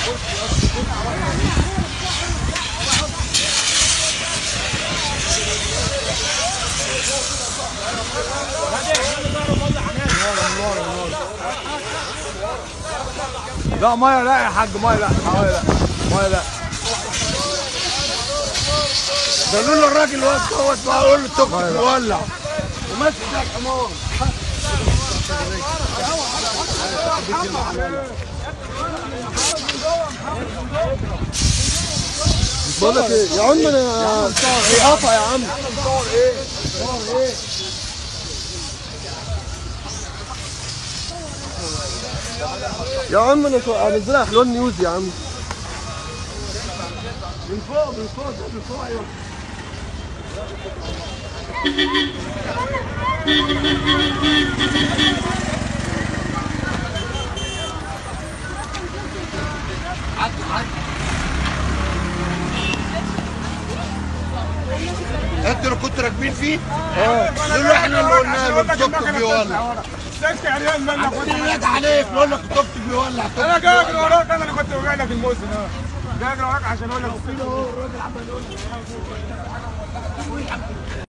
لا ميه لا يا حاج ميه لا ميه لا ميه لا ده قول له الراجل واقف دوت بقى قول له التوك توك يولع وماسك ده الحمار بقول لك ايه يا عم انا قطع يا عم يا عم انا هنزلها حلوان نيوز يا عم من فوق من فوق من فوق ايوه انتوا اللي كنتوا راكبين فيه؟ اه دول احنا اللي قلنا له التوك توك بيولع سكت يا ريال منك يد عليك بقول لك التوك توك بيولع التوك انا توك جاي بيولع. وراك انا اللي كنت ببيع لك الموز ده جاي وراك عشان اقول لك